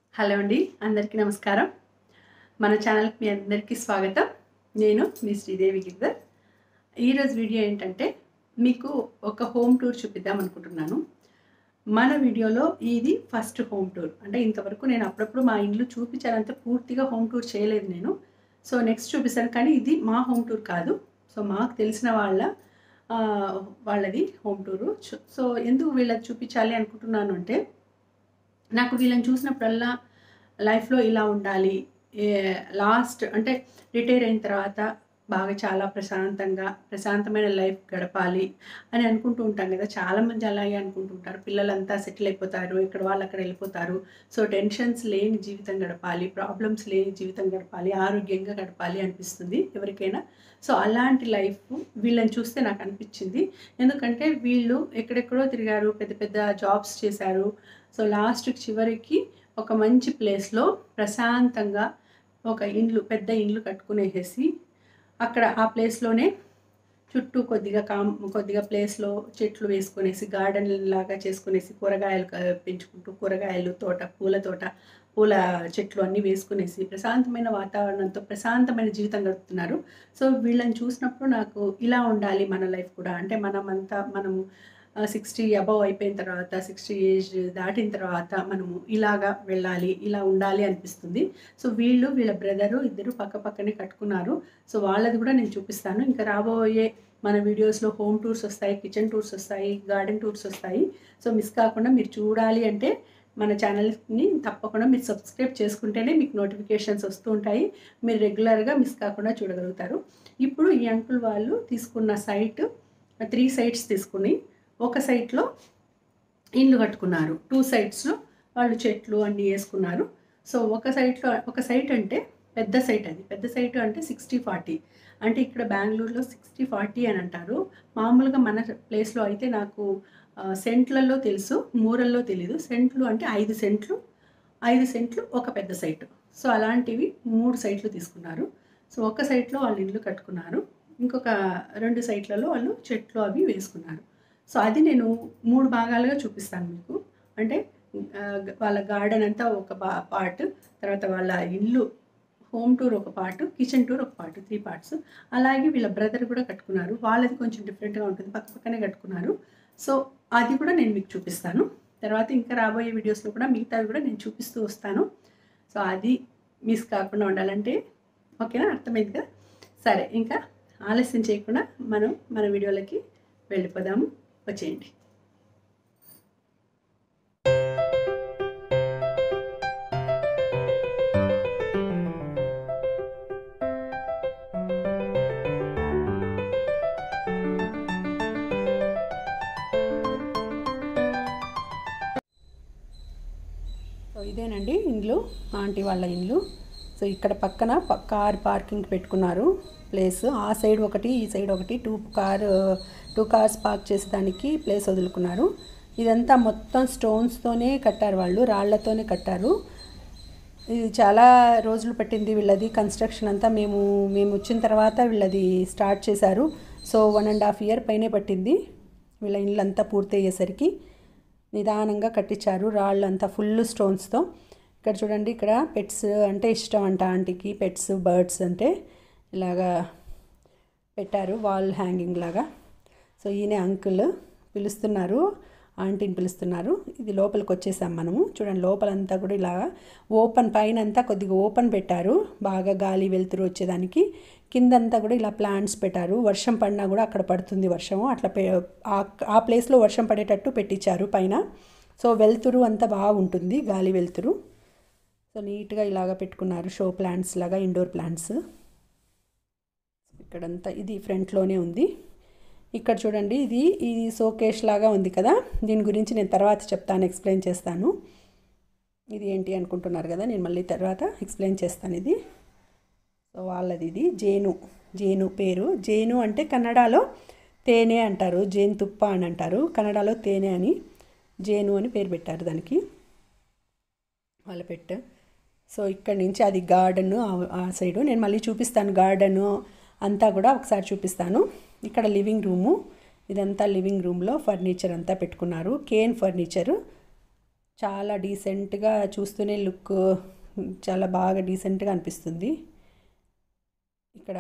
hello అండి అందరికీ నమస్కారం మన ఛానల్కి మీ అందరికీ స్వాగతం నేను మీ శ్రీదేవి గిద్దర్ ఈరోజు వీడియో ఏంటంటే మీకు ఒక హోమ్ టూర్ చూపిద్దాం అనుకుంటున్నాను మన వీడియోలో ఇది ఫస్ట్ హోమ్ టూర్ అంటే ఇంతవరకు నేను అప్పుడప్పుడు మా ఇల్లు చూపించాలంటే పూర్తిగా హోమ్ టూర్ చేయలేదు నేను సో నెక్స్ట్ చూపిస్తాను కానీ ఇది మా హోమ్ టూర్ కాదు సో మాకు తెలిసిన వాళ్ళ ఆ, వాళ్ళది హోమ్ టూరు సో ఎందుకు వీళ్ళది చూపించాలి అనుకుంటున్నాను అంటే నాకు వీళ్ళని చూసినప్పుడల్లా లైఫ్లో ఇలా ఉండాలి లాస్ట్ అంటే రిటైర్ అయిన తర్వాత బాగా చాలా ప్రశాంతంగా ప్రశాంతమైన లైఫ్ గడపాలి అని అనుకుంటూ ఉంటాం కదా చాలామంది అలాగే అనుకుంటూ ఉంటారు పిల్లలంతా సెటిల్ అయిపోతారు ఇక్కడ వాళ్ళు అక్కడ వెళ్ళిపోతారు సో టెన్షన్స్ లేని జీవితం గడపాలి ప్రాబ్లమ్స్ లేని జీవితం గడపాలి ఆరోగ్యంగా గడపాలి అనిపిస్తుంది ఎవరికైనా సో అలాంటి లైఫ్ వీళ్ళని చూస్తే నాకు అనిపించింది ఎందుకంటే వీళ్ళు ఎక్కడెక్కడో తిరిగారు పెద్ద పెద్ద జాబ్స్ చేశారు సో లాస్ట్ చివరికి ఒక మంచి ప్లేస్లో ప్రశాంతంగా ఒక ఇండ్లు పెద్ద ఇండ్లు కట్టుకునేసేసి అక్కడ ఆ ప్లేస్లోనే చుట్టూ కొద్దిగా కామ్ కొద్దిగా ప్లేస్లో చెట్లు వేసుకునేసి గార్డెన్ లాగా చేసుకునేసి కూరగాయలు క- పెంచుకుంటూ కూరగాయలు తోట పూల తోట పూల చెట్లు అన్నీ వేసుకునేసి ప్రశాంతమైన వాతావరణంతో ప్రశాంతమైన జీవితం గడుపుతున్నారు సో వీళ్ళని చూసినప్పుడు నాకు ఇలా ఉండాలి మన లైఫ్ కూడా అంటే మనమంతా మనము సిక్స్టీ అబవ్ అయిపోయిన తర్వాత సిక్స్టీ ఏజ్ దాటిన తర్వాత మనము ఇలాగా వెళ్ళాలి ఇలా ఉండాలి అనిపిస్తుంది సో వీళ్ళు వీళ్ళ బ్రదరు ఇద్దరు పక్క పక్కనే కట్టుకున్నారు సో వాళ్ళది కూడా నేను చూపిస్తాను ఇంకా రాబోయే మన వీడియోస్లో హోమ్ టూర్స్ వస్తాయి కిచెన్ టూర్స్ వస్తాయి గార్డెన్ టూర్స్ వస్తాయి సో మిస్ కాకుండా మీరు చూడాలి అంటే మన ఛానల్ని తప్పకుండా మీరు సబ్స్క్రైబ్ చేసుకుంటేనే మీకు నోటిఫికేషన్స్ వస్తూ ఉంటాయి మీరు రెగ్యులర్గా మిస్ కాకుండా చూడగలుగుతారు ఇప్పుడు ఈ అంకుల్ వాళ్ళు తీసుకున్న సైట్ త్రీ సైట్స్ తీసుకుని ఒక సైట్లో ఇల్లు కట్టుకున్నారు టూ సైట్స్లో వాళ్ళు చెట్లు అన్నీ వేసుకున్నారు సో ఒక సైట్లో ఒక సైట్ అంటే పెద్ద సైట్ అది పెద్ద సైట్ అంటే సిక్స్టీ ఫార్టీ అంటే ఇక్కడ బెంగళూరులో సిక్స్టీ ఫార్టీ అని అంటారు మామూలుగా మన ప్లేస్లో అయితే నాకు ఆ, సెంట్లలో తెలుసు మూరల్లో తెలీదు సెంట్లు అంటే ఐదు సెంట్లు ఐదు సెంట్లు ఒక పెద్ద సైటు సో అలాంటివి మూడు సైట్లు తీసుకున్నారు సో ఒక సైట్లో వాళ్ళు ఇల్లు కట్టుకున్నారు ఇంకొక రెండు సైట్లలో వాళ్ళు చెట్లు అవి వేసుకున్నారు సో అది నేను మూడు భాగాలుగా చూపిస్తాను మీకు అంటే ఆ, వాళ్ళ గార్డెన్ అంతా ఒక బా పార్ట్ తర్వాత వాళ్ళ ఇల్లు హోమ్ టూర్ ఒక పార్ట్ కిచెన్ టూర్ ఒక పార్ట్ త్రీ పార్ట్స్ అలాగే వీళ్ళ బ్రదర్ కూడా కట్టుకున్నారు వాళ్ళది కొంచెం డిఫరెంట్గా ఉంటుంది పక్క పక్కనే కట్టుకున్నారు సో అది కూడా నేను మీకు చూపిస్తాను తర్వాత ఇంకా రాబోయే వీడియోస్లో కూడా మిగతావి కూడా నేను చూపిస్తూ వస్తాను సో అది మిస్ కాకుండా ఉండాలంటే ఓకేనా అర్థమైంది కదా సరే ఇంకా ఆలస్యం చేయకుండా మనం మన వీడియోలకి వెళ్ళిపోదాము వచ్చేయండి సో ఇదేనండి ఇండ్లు ఆంటీ వాళ్ళ ఇల్లు సో ఇక్కడ పక్కన ప- కార్ పార్కింగ్ పెట్టుకున్నారు ప్లేస్ ఆ సైడ్ ఒకటి ఈ సైడ్ ఒకటి two car two cars park చేసేదానికి ప్లేస్ వదులుకున్నారు ఇదంతా మొత్తం స్టోన్స్తోనే కట్టారు వాళ్ళు రాళ్లతోనే కట్టారు ఇది చాలా రోజులు పట్టింది వీళ్ళది కన్స్ట్రక్షన్ అంతా మేము మేము వచ్చిన తర్వాత వీళ్ళది స్టార్ట్ చేశారు so one and half year పైనే పట్టింది వీళ్ళ ఇల్లు అంతా పూర్తి అయ్యేసరికి నిదానంగా కట్టించారు రాళ్ళు అంతా ఫుల్ స్టోన్స్తో ఇక్కడ చూడండి ఇక్కడ పెట్స్ అంటే ఇష్టం అంట ఆంటీకి పెట్స్ బర్డ్స్ అంటే ఇలాగా పెట్టారు వాల్ హ్యాంగింగ్ లాగా సో ఈయన అంకుల్ పిలుస్తున్నారు ఆంటీని పిలుస్తున్నారు ఇది లోపలికి వచ్చేసాం మనము చూడండి లోపలంతా కూడా ఇలాగా ఓపెన్ పైన అంతా కొద్దిగా ఓపెన్ పెట్టారు బాగా గాలి వెలుతురు వచ్చేదానికి కిందంతా కూడా ఇలా ప్లాంట్స్ పెట్టారు వర్షం పడినా కూడా అక్కడ పడుతుంది వర్షము అట్లా పె ఆ- ఆ ప్లేస్లో వర్షం పడేటట్టు పెట్టించారు పైన సో వెలుతురు అంతా బాగుంటుంది గాలి వెలుతురు సో నీట్గా ఇలాగ పెట్టుకున్నారు షో ప్లాంట్స్ లాగా ఇండోర్ ప్లాంట్స్ ఇక్కడంతా ఇది ఫ్రంట్లోనే ఉంది ఇక్కడ చూడండి ఇది ఇది షోకేష్ లాగా ఉంది కదా దీని గురించి నేను తర్వాత చెప్తాను ఎక్స్ప్లెయిన్ చేస్తాను ఇది ఏంటి అనుకుంటున్నారు కదా నేను మళ్ళీ తర్వాత ఎక్స్ప్లెయిన్ చేస్తాను ఇది సో వాళ్ళది ఇది జేను జేను పేరు జేను అంటే కన్నడలో తేనె అంటారు జేను తుప్ప అని అంటారు కన్నడలో తేనె అని జేను అని పేరు పెట్టారు దానికి వాళ్ళ పెట్ట సో ఇక్కడ నుంచి అది గార్డెన్ ఆ సైడు నేను మళ్ళీ చూపిస్తాను గార్డెను అంతా కూడా ఒకసారి చూపిస్తాను ఇక్కడ లివింగ్ రూము ఇదంతా లివింగ్ రూమ్లో ఫర్నిచర్ అంతా పెట్టుకున్నారు కేన్ ఫర్నిచర్ చాలా డీసెంట్గా చూస్తూనే లుక్ చాలా బాగా డీసెంట్గా అనిపిస్తుంది ఇక్కడ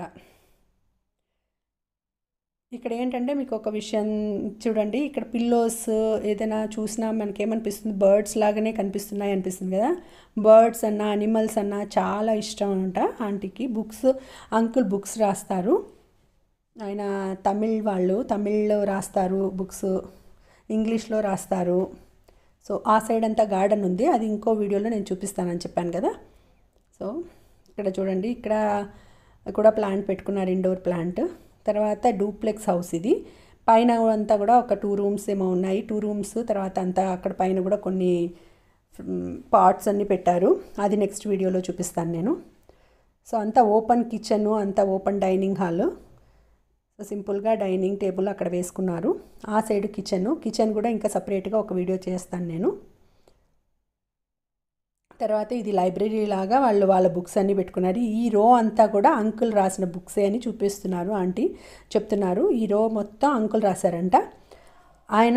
ఇక్కడ ఏంటంటే మీకు ఒక విషయం చూడండి ఇక్కడ పిల్లోస్ ఏదైనా చూసినా మనకి ఏమనిపిస్తుంది బర్డ్స్ లాగానే కనిపిస్తున్నాయి అనిపిస్తుంది కదా బర్డ్స్ అన్న అనిమల్స్ అన్న చాలా ఇష్టం అంట ఆంటీకి బుక్స్ అంకుల్ బుక్స్ రాస్తారు ఆయన తమిళ్ వాళ్ళు తమిళ్లో రాస్తారు బుక్స్ ఇంగ్లీష్లో రాస్తారు సో ఆ సైడ్ అంతా గార్డెన్ ఉంది అది ఇంకో వీడియోలో నేను చూపిస్తానని చెప్పాను కదా సో ఇక్కడ చూడండి ఇక్కడ కూడా ప్లాంట్ పెట్టుకున్నారు ఇండోర్ ప్లాంట్ తర్వాత డూప్లెక్స్ హౌస్ ఇది పైన అంతా కూడా ఒక టూ రూమ్స్ ఏమో ఉన్నాయి టూ రూమ్స్ తర్వాత అంతా అక్కడ పైన కూడా కొన్ని పార్ట్స్ అన్నీ పెట్టారు అది నెక్స్ట్ వీడియోలో చూపిస్తాను నేను సో అంతా ఓపెన్ కిచెన్ అంతా ఓపెన్ డైనింగ్ హాల్ సో సింపుల్గా డైనింగ్ టేబుల్ అక్కడ వేసుకున్నారు ఆ సైడ్ కిచెన్ కిచెన్ కూడా ఇంకా సపరేట్గా ఒక వీడియో చేస్తాను నేను తర్వాత ఇది లైబ్రరీ లాగా వాళ్ళు వాళ్ళ బుక్స్ అన్నీ పెట్టుకున్నారు ఈ రో అంతా కూడా అంకుల్ రాసిన బుక్సే అని చూపిస్తున్నారు ఆంటీ చెప్తున్నారు ఈ రో మొత్తం అంకుల్ రాశారంట ఆయన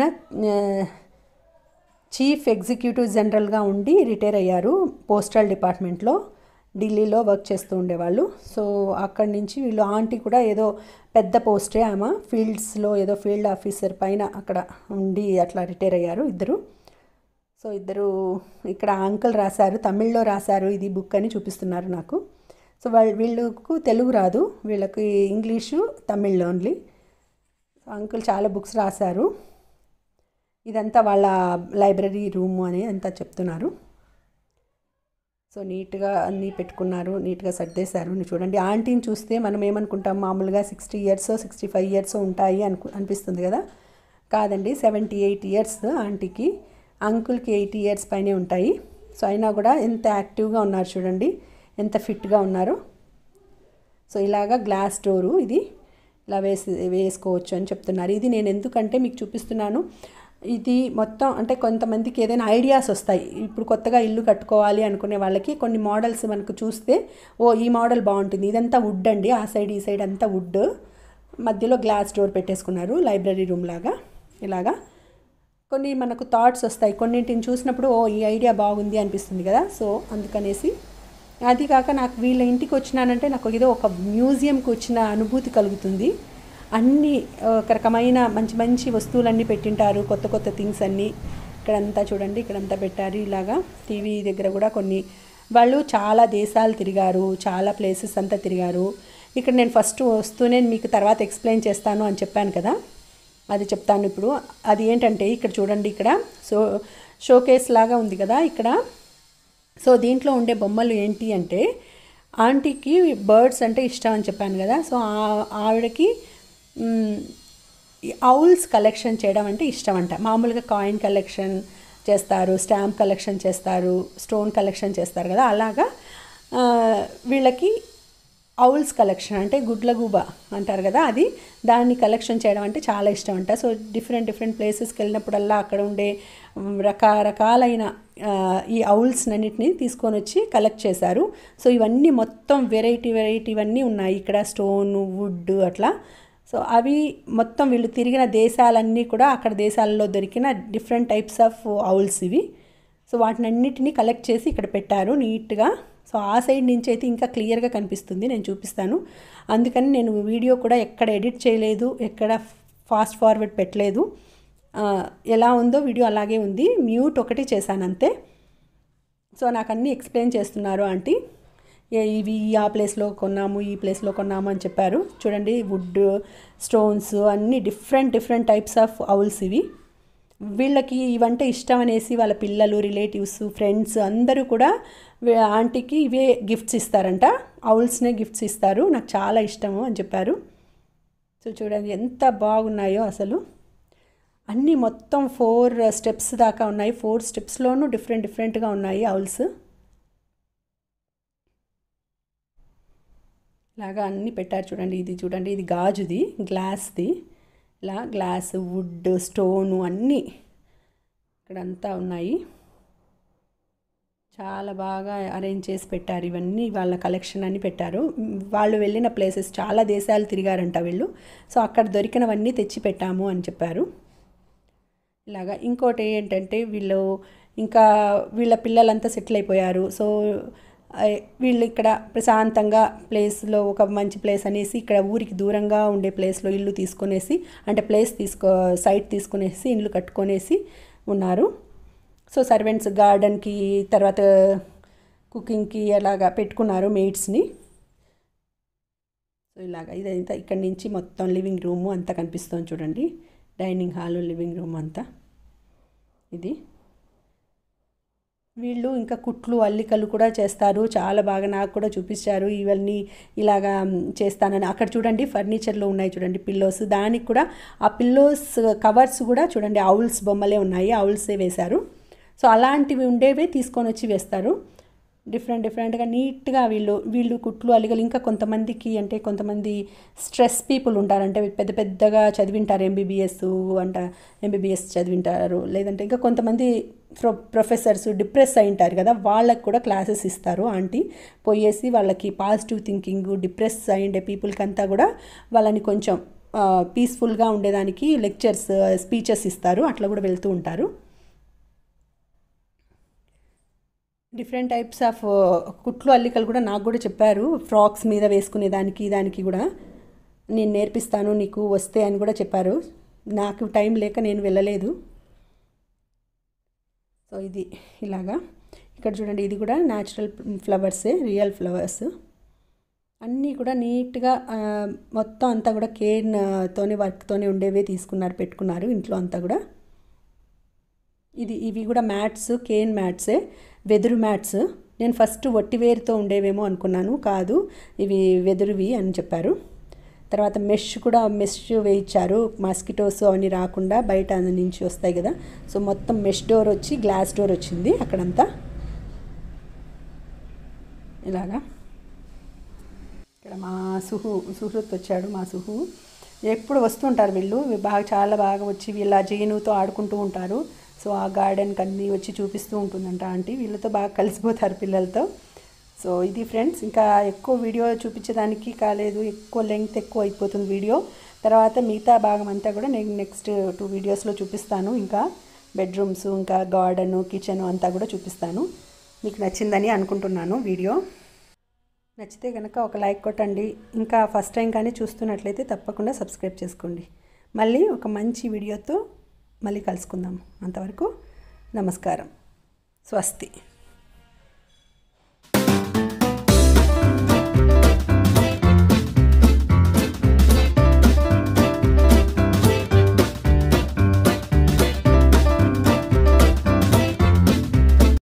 చీఫ్ ఎగ్జిక్యూటివ్ జనరల్గా ఉండి రిటైర్ అయ్యారు పోస్టల్ డిపార్ట్మెంట్లో ఢిల్లీలో వర్క్ చేస్తూ ఉండేవాళ్ళు సో అక్కడి నుంచి వీళ్ళు ఆంటీ కూడా ఏదో పెద్ద పోస్టే ఆమె ఫీల్డ్స్లో ఏదో ఫీల్డ్ ఆఫీసర్ పైన అక్కడ ఉండి అట్లా రిటైర్ అయ్యారు ఇద్దరు సో ఇద్దరు ఇక్కడ అంకుల్ రాశారు తమిళ్లో రాశారు ఇది బుక్ అని చూపిస్తున్నారు నాకు సో వాళ్ళు వీళ్ళకు తెలుగు రాదు వీళ్ళకి English Tamil only so uncle చాలా బుక్స్ రాశారు ఇదంతా వాళ్ళ లైబ్రరీ రూము అని అంతా చెప్తున్నారు సో నీట్గా అన్నీ పెట్టుకున్నారు నీట్గా సర్దేశారు చూడండి ఆంటీని చూస్తే మనం ఏమనుకుంటాం మామూలుగా sixty years sixty five years ఉంటాయి అనుకు అనిపిస్తుంది కదా కాదండి సెవెంటీ ఎయిట్ ఇయర్స్ ఆంటీకి అంకుల్కి ఎయిటీ ఇయర్స్ పైనే ఉంటాయి సో అయినా కూడా ఎంత యాక్టివ్గా ఉన్నారు చూడండి ఎంత ఫిట్గా ఉన్నారు సో ఇలాగా గ్లాస్ డోరు ఇది ఇలా వేసి వేసుకోవచ్చు అని చెప్తున్నారు ఇది నేను ఎందుకంటే మీకు చూపిస్తున్నాను ఇది మొత్తం అంటే కొంతమందికి ఏదైనా ఐడియాస్ వస్తాయి ఇప్పుడు కొత్తగా ఇల్లు కట్టుకోవాలి అనుకునే వాళ్ళకి కొన్ని మోడల్స్ మనకు చూస్తే ఓ ఈ మోడల్ బాగుంటుంది ఇదంతా వుడ్ అండి ఆ సైడ్ ఈ సైడ్ అంతా వుడ్ మధ్యలో గ్లాస్ డోర్ పెట్టేసుకున్నారు లైబ్రరీ రూమ్ లాగా ఇలాగా కొన్ని మనకు థాట్స్ వస్తాయి కొన్నింటిని చూసినప్పుడు ఓ ఈ ఐడియా బాగుంది అనిపిస్తుంది కదా సో అందుకనేసి అది కాక నాకు వీళ్ళ ఇంటికి వచ్చినానంటే నాకు ఏదో ఒక మ్యూజియంకి వచ్చిన అనుభూతి కలుగుతుంది అన్ని ఒక రకమైన మంచి మంచి వస్తువులన్నీ పెట్టింటారు కొత్త కొత్త థింగ్స్ అన్నీ ఇక్కడంతా చూడండి ఇక్కడంతా పెట్టారు ఇలాగా టీవీ దగ్గర కూడా కొన్ని వాళ్ళు చాలా దేశాలు తిరిగారు చాలా ప్లేసెస్ అంతా తిరిగారు ఇక్కడ నేను ఫస్ట్ వస్తూనే మీకు తర్వాత ఎక్స్ప్లెయిన్ చేస్తాను అని చెప్పాను కదా అది చెప్తాను ఇప్పుడు అది ఏంటంటే ఇక్కడ చూడండి ఇక్కడ సో షోకేస్ లాగా ఉంది కదా ఇక్కడ సో దీంట్లో ఉండే బొమ్మలు ఏంటి అంటే ఆంటీకి బర్డ్స్ అంటే ఇష్టం అని చెప్పాను కదా సో ఆవిడకి ఔల్స్ కలెక్షన్ చేయడం అంటే ఇష్టం అంట మామూలుగా కాయిన్ కలెక్షన్ చేస్తారు స్టాంప్ కలెక్షన్ చేస్తారు స్టోన్ కలెక్షన్ చేస్తారు కదా అలాగా వీళ్ళకి ఔల్స్ కలెక్షన్ అంటే గుడ్లగూబ అంటారు కదా అది దాన్ని కలెక్షన్ చేయడం అంటే చాలా ఇష్టం అంట సో డిఫరెంట్ డిఫరెంట్ ప్లేసెస్కి వెళ్ళినప్పుడల్లా అక్కడ ఉండే రకరకాలైన ఈ ఔల్స్ అన్నిటిని తీసుకొని వచ్చి కలెక్ట్ చేశారు సో ఇవన్నీ మొత్తం వెరైటీ వెరైటీ ఇవన్నీ ఉన్నాయి ఇక్కడ స్టోన్ వుడ్ అట్లా సో అవి మొత్తం వీళ్ళు తిరిగిన దేశాలన్నీ కూడా అక్కడ దేశాలలో దొరికిన డిఫరెంట్ టైప్స్ ఆఫ్ ఔల్స్ ఇవి సో వాటిని అన్నిటినీ కలెక్ట్ చేసి ఇక్కడ పెట్టారు నీట్గా సో ఆ సైడ్ నుంచి అయితే ఇంకా క్లియర్గా కనిపిస్తుంది నేను చూపిస్తాను అందుకని నేను వీడియో కూడా ఎక్కడ ఎడిట్ చేయలేదు ఎక్కడ ఫాస్ట్ ఫార్వర్డ్ పెట్టలేదు ఎలా ఉందో వీడియో అలాగే ఉంది మ్యూట్ ఒకటి చేశాను అంతే సో నాకు అన్నీ ఎక్స్ప్లెయిన్ చేస్తున్నారు ఆంటీ ఇవి ఆ ప్లేస్లో కొన్నాము ఈ ప్లేస్లో కొన్నాము అని చెప్పారు చూడండి వుడ్ స్టోన్స్ అన్నీ different different types of owls ఇవి వీళ్ళకి ఇవంటే ఇష్టం అనేసి వాళ్ళ పిల్లలు రిలేటివ్స్ ఫ్రెండ్స్ అందరూ కూడా ఆంటీకి ఇవే గిఫ్ట్స్ ఇస్తారంట ఔల్స్నే గిఫ్ట్స్ ఇస్తారు నాకు చాలా ఇష్టము అని చెప్పారు సో చూడండి ఎంత బాగున్నాయో అసలు అన్నీ మొత్తం ఫోర్ స్టెప్స్ దాకా ఉన్నాయి ఫోర్ స్టెప్స్లోనూ డిఫరెంట్ డిఫరెంట్గా ఉన్నాయి ఔల్స్ ఇలాగా అన్నీ పెట్టారు చూడండి ఇది చూడండి ఇది గాజుది గ్లాస్ది ఇలా గ్లాస్ వుడ్ స్టోను అన్నీ ఇక్కడంతా ఉన్నాయి చాలా బాగా అరేంజ్ చేసి పెట్టారు ఇవన్నీ వాళ్ళ కలెక్షన్ అని పెట్టారు వాళ్ళు వెళ్ళిన ప్లేసెస్ చాలా దేశాలు తిరిగారంట వీళ్ళు సో అక్కడ దొరికినవన్నీ తెచ్చి పెట్టాము అని చెప్పారు ఇలాగా ఇంకోటి ఏంటంటే వీళ్ళు ఇంకా వీళ్ళ పిల్లలంతా సెటిల్ అయిపోయారు సో ఆ, వీళ్ళు ఇక్కడ ప్రశాంతంగా ప్లేస్లో ఒక మంచి ప్లేస్ అనేసి ఇక్కడ ఊరికి దూరంగా ఉండే ప్లేస్లో ఇల్లు తీసుకొనేసి అంటే ప్లేస్ తీసుకో సైట్ తీసుకునేసి ఇల్లు కట్టుకొనేసి ఉన్నారు సో సర్వెంట్స్ గార్డెన్కి తర్వాత కుకింగ్కి అలాగా పెట్టుకున్నారు మెయిడ్స్ని సో ఇలాగా ఇదంతా ఇక్కడ నుంచి మొత్తం లివింగ్ రూము అంతా కనిపిస్తుంది చూడండి డైనింగ్ హాలు లివింగ్ రూమ్ అంతా ఇది వీళ్ళు ఇంకా కుట్లు అల్లికలు కూడా చేస్తారు చాలా బాగా నాకు కూడా చూపించారు ఇవన్నీ ఇలాగా మ్, చేస్తానని అక్కడ చూడండి ఫర్నిచర్లో ఉన్నాయి చూడండి పిల్లోస్ దానికి కూడా ఆ పిల్లోస్ కవర్స్ కూడా చూడండి ఔల్స్ బొమ్మలే ఉన్నాయి ఔల్సే వేశారు సో అలాంటివి ఉండేవే తీసుకొని వచ్చి వేస్తారు డిఫరెంట్ డిఫరెంట్గా నీట్గా వీళ్ళు వీళ్ళు కుట్లు అలిగలు ఇంకా కొంతమందికి అంటే కొంతమంది స్ట్రెస్ పీపుల్ ఉంటారు అంటే పెద్ద పెద్దగా చదివింటారు ఎంబీబీఎస్ అంట ఎంబీబీఎస్ చదివింటారు లేదంటే ఇంకా కొంతమంది ప్రొ ప్రొఫెసర్స్ డిప్రెస్ అయి ఉంటారు కదా వాళ్ళకి కూడా క్లాసెస్ ఇస్తారు ఆంటీ పోయేసి వాళ్ళకి పాజిటివ్ థింకింగ్ డిప్రెస్ అయ్యిండే పీపుల్కి అంతా కూడా వాళ్ళని కొంచెం పీస్ఫుల్గా ఉండేదానికి లెక్చర్స్ స్పీచెస్ ఇస్తారు అట్లా కూడా వెళ్తూ ఉంటారు డిఫరెంట్ టైప్స్ ఆఫ్ కుట్లు అల్లికలు కూడా నాకు కూడా చెప్పారు ఫ్రాక్స్ మీద వేసుకునే దానికి దానికి కూడా నేను నేర్పిస్తాను నీకు వస్తే అని కూడా చెప్పారు నాకు టైం లేక నేను వెళ్ళలేదు సో ఇది ఇలాగా ఇక్కడ చూడండి ఇది కూడా న్యాచురల్ ఫ్లవర్సే రియల్ ఫ్లవర్స్ అన్నీ కూడా నీట్గా ఆ, మొత్తం అంతా కూడా కేన్ తోనే వర్క్తోనే ఉండేవే తీసుకున్నారు పెట్టుకున్నారు ఇంట్లో అంతా కూడా ఇది ఇవి కూడా మ్యాట్స్ కేన్ మ్యాట్సే వెదురు మ్యాట్స్ నేను ఫస్ట్ వట్టివేరుతో ఉండేవేమో అనుకున్నాను కాదు ఇవి వెదురువి అని చెప్పారు తర్వాత మెష్ కూడా మెష్ వేయించారు మస్కిటోస్ అవన్నీ రాకుండా బయట నుంచి వస్తాయి కదా సో మొత్తం మెష్ డోర్ వచ్చి గ్లాస్ డోర్ వచ్చింది అక్కడంతా ఇలాగా ఇక్కడ మా సుహు సుహృత్ వచ్చాడు మా సుహు ఎప్పుడు వస్తుంటారు వీళ్ళు బాగా చాలా బాగా వచ్చి వీళ్ళ జేనుతో ఆడుకుంటూ ఉంటారు సో ఆ గార్డెన్కి అన్నీ వచ్చి చూపిస్తూ ఉంటుందంట ఆంటీ వీళ్ళతో బాగా కలిసిపోతారు పిల్లలతో సో ఇది ఫ్రెండ్స్ ఇంకా ఎక్కువ వీడియో చూపించడానికి కాలేదు ఎక్కువ లెంగ్త్ ఎక్కువ అయిపోతుంది వీడియో తర్వాత మిగతా భాగం అంతా కూడా నేను నెక్స్ట్ టూ వీడియోస్లో చూపిస్తాను ఇంకా బెడ్రూమ్స్ ఇంకా గార్డెను కిచెన్ అంతా కూడా చూపిస్తాను మీకు నచ్చిందని అనుకుంటున్నాను వీడియో నచ్చితే కనుక ఒక లైక్ కొట్టండి ఇంకా ఫస్ట్ టైం కానీ చూస్తున్నట్లయితే తప్పకుండా సబ్స్క్రైబ్ చేసుకోండి మళ్ళీ ఒక మంచి వీడియోతో మళ్ళీ కలుసుకుందాం అంతవరకు నమస్కారం స్వస్తి